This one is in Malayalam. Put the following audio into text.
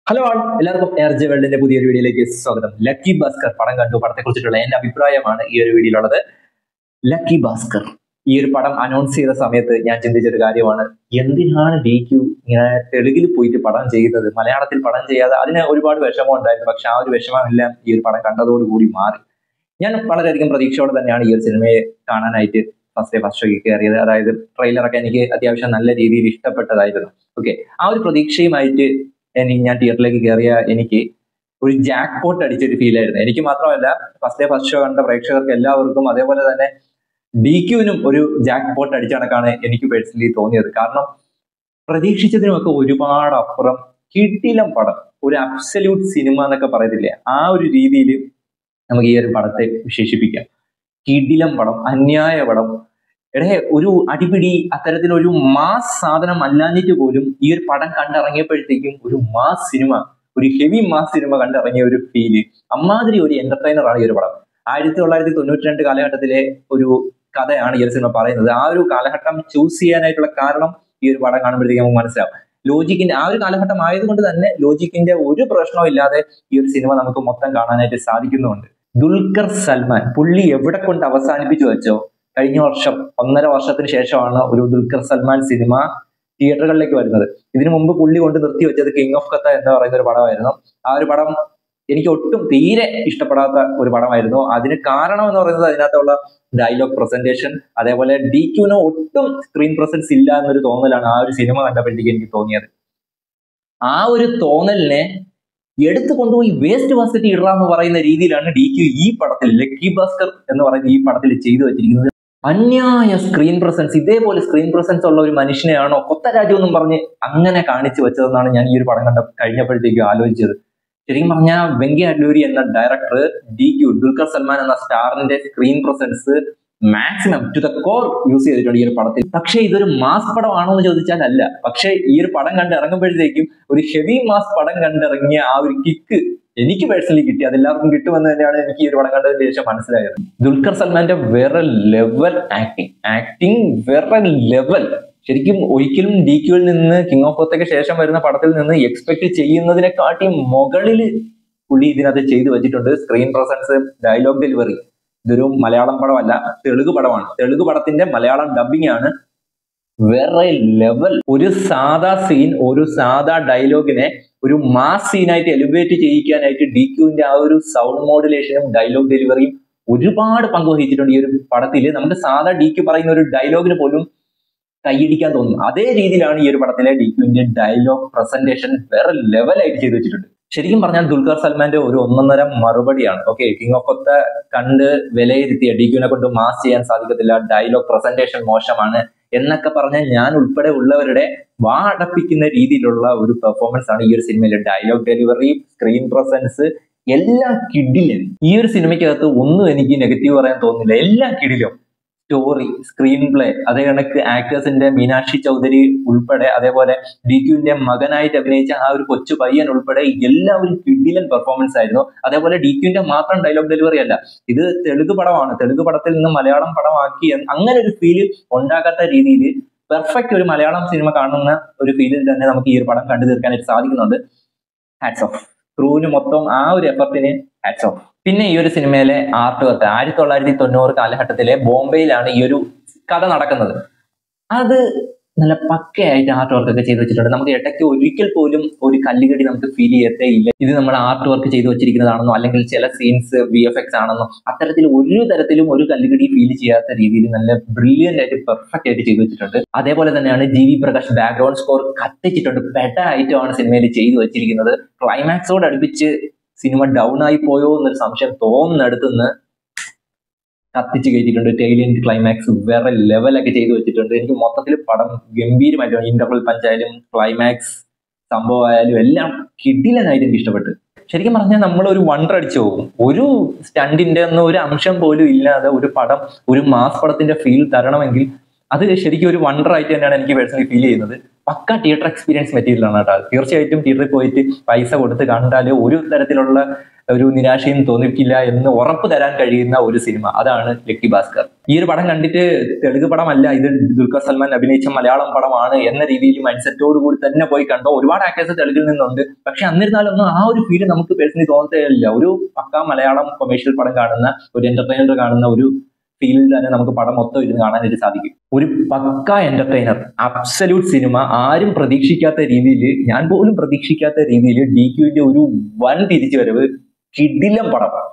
ഹലോ ആൾ എല്ലാവർക്കും എയർ ജെ വേൾഡിന്റെ പുതിയൊരു വീഡിയോയിലേക്ക് സ്വാഗതം ലക്കി ഭാസ്കർ പടം കണ്ടു പടത്തെ കുറിച്ചിട്ടുള്ള എന്റെ അഭിപ്രായമാണ് ഈ ഒരു വീഡിയോയിലുള്ളത് ലക്കി ഭാസ്കർ ഈ ഒരു പടം അനൗൺസ് ചെയ്ത സമയത്ത് ഞാൻ ചിന്തിച്ചൊരു കാര്യമാണ് എന്തിനാണ് ഡി ക്യു ഇങ്ങനെ തെലുങ്കിൽ പോയിട്ട് പടം ചെയ്യുന്നത് മലയാളത്തിൽ പടം ചെയ്യാതെ അതിന് ഒരുപാട് വിഷമം ഉണ്ടായിരുന്നു പക്ഷെ ആ ഒരു വിഷമമെല്ലാം ഈ ഒരു പടം കണ്ടതോടുകൂടി മാറി ഞാൻ വളരെയധികം പ്രതീക്ഷയോടെ തന്നെയാണ് ഈ ഒരു സിനിമയെ കാണാനായിട്ട് ഫസ്റ്റ് ഡേ ഫസ്റ്റ് ഷോയ്ക്ക് കയറിയത് അതായത് ട്രെയിലറൊക്കെ എനിക്ക് അത്യാവശ്യം നല്ല രീതിയിൽ ഇഷ്ടപ്പെട്ടതായിരുന്നു ഓക്കെ ആ ഒരു പ്രതീക്ഷയുമായിട്ട് എനിക്ക് ഞാൻ തിയേറ്ററിലേക്ക് കയറിയ എനിക്ക് ഒരു ജാക്ക് പോട്ട് അടിച്ചൊരു ഫീൽ ആയിരുന്നു എനിക്ക് മാത്രമല്ല ഫസ്റ്റ് ഡേ ഫസ്റ്റ് ഷോ കണ്ട പ്രേക്ഷകർക്ക് എല്ലാവർക്കും അതേപോലെ തന്നെ ഡി ക്യുവിനും ഒരു ജാക്ക് പോട്ട് അടിച്ച കണക്കാണ് എനിക്ക് പേഴ്സണലി തോന്നിയത് കാരണം പ്രതീക്ഷിച്ചതിനുമൊക്കെ ഒരുപാട് അപ്പുറം കിടിലം പടം ഒരു അബ്സല്യൂട്ട് സിനിമ എന്നൊക്കെ പറയത്തില്ലേ ആ ഒരു രീതിയിൽ നമുക്ക് ഈ ഒരു പടത്തെ വിശേഷിപ്പിക്കാം കിടിലം പടം അന്യായ പടം എടേ ഒരു അടിപിടി അത്തരത്തിലൊരു മാസ് സാധനം അല്ലാഞ്ഞിട്ട് പോലും ഈ ഒരു പടം കണ്ടിറങ്ങിയപ്പോഴത്തേക്കും ഒരു മാസ് സിനിമ ഒരു ഹെവി മാസ് സിനിമ കണ്ടിറങ്ങിയ ഒരു ഫീല് അമ്മാതിരി ഒരു എന്റർടൈനർ ആണ് ഈ ഒരു പടം ആയിരത്തി തൊള്ളായിരത്തി തൊണ്ണൂറ്റി രണ്ട് കാലഘട്ടത്തിലെ ഒരു കഥയാണ് ഈ ഒരു സിനിമ പറയുന്നത് ആ ഒരു കാലഘട്ടം ചൂസ് ചെയ്യാനായിട്ടുള്ള കാരണം ഈ ഒരു പടം കാണുമ്പോഴത്തേക്കും നമുക്ക് മനസ്സിലാവും ലോജിക്കിന്റെ ആ ഒരു കാലഘട്ടം ആയതുകൊണ്ട് തന്നെ ലോജിക്കിന്റെ ഒരു പ്രശ്നവും ഇല്ലാതെ ഈ ഒരു സിനിമ നമുക്ക് മൊത്തം കാണാനായിട്ട് സാധിക്കുന്നുണ്ട് ദുൽഖർ സൽമാൻ പുള്ളി എവിടെ കൊണ്ട് അവസാനിപ്പിച്ചു വെച്ചോ കഴിഞ്ഞ വർഷം ഒന്നര വർഷത്തിന് ശേഷമാണ് ഒരു ദുൽഖർ സൽമാൻ സിനിമ തിയേറ്ററുകളിലേക്ക് വരുന്നത് ഇതിനു മുമ്പ് പുള്ളി കൊണ്ട് നിർത്തി വെച്ചത് കിങ് ഓഫ് കത്ത എന്ന് പറയുന്ന ഒരു പടമായിരുന്നു ആ ഒരു പടം എനിക്ക് ഒട്ടും തീരെ ഇഷ്ടപ്പെടാത്ത ഒരു പടമായിരുന്നു അതിന് കാരണം എന്ന് പറയുന്നത് അതിനകത്തുള്ള ഡയലോഗ് പ്രസന്റേഷൻ അതേപോലെ ഡി ക്യൂന് ഒട്ടും സ്ക്രീൻ പ്രസൻസ് ഇല്ല എന്നൊരു തോന്നലാണ് ആ ഒരു സിനിമ കണ്ടപ്പോഴത്തേക്ക് എനിക്ക് തോന്നിയത് ആ ഒരു തോന്നലിനെ എടുത്തു കൊണ്ടുപോയി വേസ്റ്റ് ബാസ്കറ്റ് ഇടുക എന്ന് പറയുന്ന രീതിയിലാണ് ഡി ക്യു ഈ പടത്തിൽ ലക്കി ഭാസ്കർ എന്ന് പറയുന്ന ഈ പടത്തിൽ ചെയ്തു വെച്ചിരിക്കുന്നത് അന്യായ സ്ക്രീൻ പ്രസൻസ് ഇതേപോലെ സ്ക്രീൻ പ്രസൻസ് ഉള്ള ഒരു മനുഷ്യനെയാണോ കൊത്ത രാജ്യം എന്നും പറഞ്ഞ് അങ്ങനെ കാണിച്ചു വെച്ചതെന്നാണ് ഞാൻ ഈ ഒരു പടം കണ്ട കഴിഞ്ഞപ്പോഴത്തേക്കും ആലോചിച്ചത് ശരിക്കും പറഞ്ഞാൽ വെങ്കി അഡ്ലൂരി എന്ന ഡയറക്ടർ ഡി ക്യു ദുൽഖർ സൽമാൻ എന്ന സ്റ്റാറിന്റെ screen presence maximum to the core use ചെയ്തിട്ടുണ്ട് ഈ ഒരു പടത്തിൽ പക്ഷേ ഇതൊരു മാസ് പടമാണോ എന്ന് ചോദിച്ചാൽ അല്ല പക്ഷേ ഈ ഒരു പടം കണ്ട് ഇറങ്ങുമ്പോഴത്തേക്കും ഒരു ഹെവി മാസ് പടം കണ്ടിറങ്ങിയ ആ ഒരു കിക്ക് എനിക്ക് പേഴ്സണലി കിട്ടി അതെല്ലാവർക്കും കിട്ടുമെന്ന് തന്നെയാണ് എനിക്ക് ഈ ഒരു പടം കണ്ടതിന് ശേഷം മനസ്സിലായത് ദുൽഖർ സൽമാന്റെ വേറെ ലെവൽ ആക്ടിങ് ആക്ടിങ് വേറെ ലെവൽ ശരിക്കും ഒരിക്കലും ഡി ക്യുവിൽ നിന്ന് കിങ് ഓഫ് കൊത്തയ്ക്ക് ശേഷം വരുന്ന പടത്തിൽ നിന്ന് എക്സ്പെക്ട് ചെയ്യുന്നതിനെക്കാട്ടി മുകളിൽ പുള്ളി ഇതിനകത്ത് ചെയ്തു വെച്ചിട്ടുണ്ട് സ്ക്രീൻ പ്രസൻസ് ഡയലോഗ് ഡെലിവറി ഇതൊരു മലയാളം പടമല്ല തെലുങ്ക് പടമാണ് തെലുങ്ക് പടത്തിന്റെ മലയാളം ഡബിംഗ് ആണ് വേറെ ലെവൽ ഒരു സാധാ സീൻ ഒരു സാധാ ഡയലോഗിനെ ഒരു മാസ് സീനായിട്ട് എലിവേറ്റ് ചെയ്യിക്കാനായിട്ട് ഡി ക്യുവിന്റെ ആ ഒരു സൗണ്ട് മോഡുലേഷനും ഡയലോഗ് ഡെലിവറിയും ഒരുപാട് പങ്ക് വഹിച്ചിട്ടുണ്ട് ഈ ഒരു പടത്തിൽ നമുക്ക് സാധാ ഡി ക്യു പറയുന്ന ഒരു ഡയലോഗിന് പോലും കൈയടിക്കാൻ തോന്നും അതേ രീതിയിലാണ് ഈ ഒരു പടത്തിലെ ഡി ക്യുവിന്റെ ഡയലോഗ് പ്രസന്റേഷൻ വേറെ ലെവലായിട്ട് ചെയ്തു വെച്ചിട്ടുണ്ട് ശരിക്കും പറഞ്ഞാൽ ദുൽഖർ സൽമാന്റെ ഒരു ഒന്നൊന്നര മറുപടിയാണ് ഓക്കെ കിങ് ഓഫ് കൊത്ത കണ്ട് വിലയിരുത്തിയ ഡി ക്യുവിനെ കൊണ്ട് മാസ് ചെയ്യാൻ സാധിക്കത്തില്ല ഡയലോഗ് പ്രസന്റേഷൻ മോശമാണ് എന്നൊക്കെ പറഞ്ഞാൽ ഞാൻ ഉൾപ്പെടെ ഉള്ളവരുടെ വാ അടപ്പിക്കുന്ന രീതിയിലുള്ള ഒരു പെർഫോമൻസ് ആണ് ഈ ഒരു സിനിമയിലെ ഡയലോഗ് ഡെലിവറി സ്ക്രീൻ പ്രസൻസ് എല്ലാം കിടിലും ഈ ഒരു സിനിമയ്ക്കകത്ത് ഒന്നും എനിക്ക് നെഗറ്റീവ് പറയാൻ തോന്നുന്നില്ല എല്ലാം കിടിലും സ്റ്റോറി സ്ക്രീൻ പ്ലേ അതേ കണക്ക് ആക്ടേഴ്സിന്റെ മീനാക്ഷി ചൗധരി ഉൾപ്പെടെ അതേപോലെ ഡി ക്യുവിന്റെ മകനായിട്ട് അഭിനയിച്ച ആ ഒരു കൊച്ചു പയ്യൻ ഉൾപ്പെടെ എല്ലാവരും കിടിലൻ പെർഫോമൻസ് ആയിരുന്നു അതേപോലെ ഡി ക്യുവിന്റെ മാത്രം ഡയലോഗ് ഡെലിവറി അല്ല ഇത് തെലുങ്ക് പടമാണ് തെലുങ്ക് പടത്തിൽ നിന്ന് മലയാളം പടമാക്കി അങ്ങനെ ഒരു ഫീല് ഉണ്ടാകാത്ത രീതിയിൽ പെർഫെക്റ്റ് ഒരു മലയാളം സിനിമ കാണുന്ന ഒരു ഫീലിൽ തന്നെ നമുക്ക് ഈ ഒരു പടം കണ്ടു തീർക്കാനായിട്ട് സാധിക്കുന്നുണ്ട് ഹാറ്റ്സ് ഓഫ് ക്രൂവിന് മൊത്തം ആ ഒരു എഫർട്ടിന് ഹാറ്റ്സ് ഓഫ് പിന്നെ ഈ ഒരു സിനിമയിലെ ആർട്ട് വർക്ക് ആയിരത്തി തൊള്ളായിരത്തി തൊണ്ണൂറ് കാലഘട്ടത്തിലെ ബോംബെയിലാണ് ഈ ഒരു കഥ നടക്കുന്നത് അത് നല്ല പക്കയായിട്ട് ആർട്ട് വർക്ക് ഒക്കെ ചെയ്തു വെച്ചിട്ടുണ്ട് നമുക്ക് ഇടയ്ക്ക് ഒരിക്കൽ പോലും ഒരു കല്ലുകടി നമുക്ക് ഫീൽ ചെയ്യത്തേ ഇല്ല ഇത് നമ്മൾ ആർട്ട് വർക്ക് ചെയ്തു വെച്ചിരിക്കുന്നതാണെന്നോ അല്ലെങ്കിൽ ചില സീൻസ് വി എഫ് എക്സ് ആണെന്നോ അത്തരത്തിൽ ഒരു തരത്തിലും ഒരു കല്ലുകടി ഫീൽ ചെയ്യാത്ത രീതിയിൽ നല്ല ബ്രില്യൻ്റ് ആയിട്ട് പെർഫെക്റ്റ് ആയിട്ട് ചെയ്തു വെച്ചിട്ടുണ്ട് അതേപോലെ തന്നെയാണ് ജി വി പ്രകാശ് ബാക്ക്ഗ്രൗണ്ട് സ്കോർ കത്തിച്ചിട്ടുണ്ട് പെട്ട ഐറ്റമാണ് സിനിമയിൽ ചെയ്തു വെച്ചിരിക്കുന്നത് ക്ലൈമാക്സോട് അടുപ്പിച്ച് സിനിമ ഡൗൺ ആയി പോയോ എന്നൊരു സംശയം തോന്നുന്നിടത്തുനിന്ന് കത്തിച്ച് കയറ്റിയിട്ടുണ്ട് ടൈലിയന്റ് ക്ലൈമാക്സ് വേറെ ലെവലൊക്കെ ചെയ്തു വെച്ചിട്ടുണ്ട് എനിക്ക് മൊത്തത്തിൽ പടം ഗംഭീരമായിട്ട് ഇന്റർവൽ പഞ്ചായാലും ക്ലൈമാക്സ് സംഭവമായാലും എല്ലാം കിടിലനായിട്ട് എനിക്ക് ഇഷ്ടപ്പെട്ടു ശരിക്കും പറഞ്ഞാൽ നമ്മൾ ഒരു വണ്ടർ അടിച്ചു പോകും ഒരു സ്റ്റണ്ടിന്റെ ഒന്നും ഒരു അംശം പോലും ഇല്ലാതെ ഒരു പടം ഒരു മാസ് പടത്തിന്റെ ഫീൽ തരണമെങ്കിൽ അത് ശരിക്കും ഒരു വണ്ടർ ആയിട്ട് തന്നെയാണ് എനിക്ക് പേഴ്സണലി ഫീൽ ചെയ്യുന്നത് പക്ക തിയേറ്റർ എക്സ്പീരിയൻസ് മെറ്റീരിയൽ ആണ് കേട്ടോ തീർച്ചയായിട്ടും തിയേറ്ററിൽ പോയിട്ട് പൈസ കൊടുത്ത് കണ്ടാൽ ഒരു തരത്തിലുള്ള ഒരു നിരാശയും തോന്നിപ്പിക്കില്ല എന്ന് ഉറപ്പ് തരാൻ കഴിയുന്ന ഒരു സിനിമ അതാണ് ലക്കി ഭാസ്കർ ഈ ഒരു പടം കണ്ടിട്ട് തെലുങ്ക് പടമല്ല ഇത് ദുൽഖർ സൽമാൻ അഭിനയിച്ച മലയാളം പടമാണ് എന്ന രീതിയിൽ മൈൻഡ് സെറ്റോട് കൂടി തന്നെ പോയി കണ്ടോ ഒരുപാട് ആക്ടേഴ്സ് തെലുങ്കിൽ നിന്നുണ്ട് പക്ഷെ എന്നിരുന്നാലൊന്നും ആ ഒരു ഫീല് നമുക്ക് പേഴ്സണലി തോന്നത്തേയില്ല ഒരു പക്ക മലയാളം കൊമേഴ്ഷ്യൽ പടം കാണുന്ന ഒരു എന്റർടൈനർ കാണുന്ന ഒരു ഫീലിൽ തന്നെ നമുക്ക് പടം മൊത്തം ഇരുന്ന് കാണാനായിട്ട് സാധിക്കും ഒരു പക്ക എന്റർടൈനർ അബ്സല്യൂട്ട് സിനിമ ആരും പ്രതീക്ഷിക്കാത്ത രീതിയിൽ ഞാൻ പോലും പ്രതീക്ഷിക്കാത്ത രീതിയിൽ ഡി ക്യുവിന്റെ ഒരു വൻ തിരിച്ചുവരവ് കിടിലം പടം